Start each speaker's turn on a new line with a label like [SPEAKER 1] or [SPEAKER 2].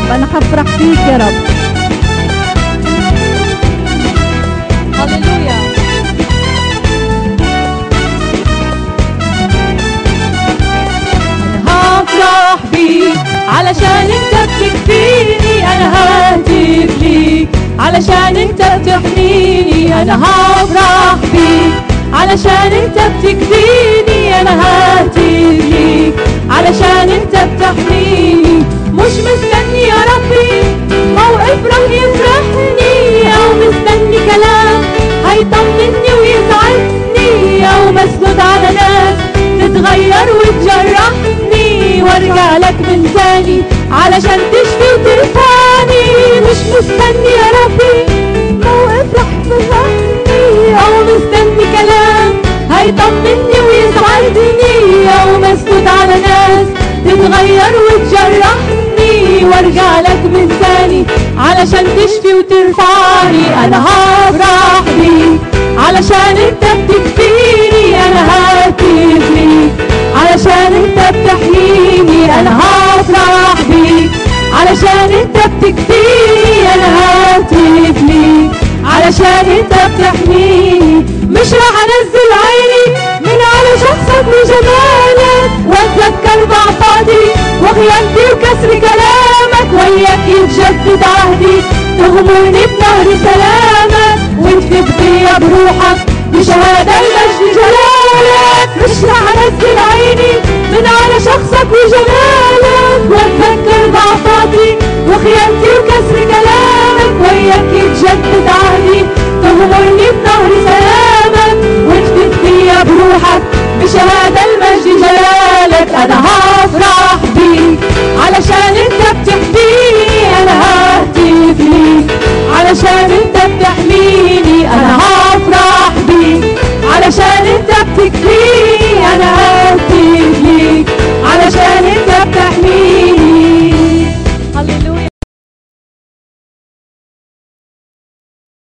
[SPEAKER 1] رب انا هفرح فيك يا رب
[SPEAKER 2] هللويا أنا هفرح بيك علشان انت بتكفيني انا ههتف ليك علشان انت بتحميني انا هفرح بيك علشان انت بتكفيني انا ههتف ليك علشان انت بتحميني مش مستني يا ربي موقف رح يفرحني او مستني كلام هيطمني ويسعدني او مسنود على ناس تتغير وتجرحني وارجع لك من تاني علشان تشفي وترفعني مش مستني يا ربي موقف رح يفرحني او مستني كلام هيطمني ويسعدني او مسنود على ناس تتغير وتجرحني وارجع لك من تاني علشان تشفي وترفعني انا هفرح بيك علشان انت بتكفيني انا ههتف ليك علشان انت بتحييني انا هفرح بيك علشان انت بتكفيني انا ههتف ليك علشان انت بتحميني مش راح انزل عيني من على شخصك وجمالك واتذكر ضعفاتي وخيانتي وكسر كلامك وياك يتجدد عهدي تغمرني بنهر سلامك وتفيد بيا بروحك بشهادة المجد جلالك مش راح انزل عيني من على شخصك وجمالك واتذكر ضعفاتي وخيانتي وكسر كلامك وياك يتجدد عهدي تغمرني بنهر سلامك وتفيد بيا بروحك بشهادة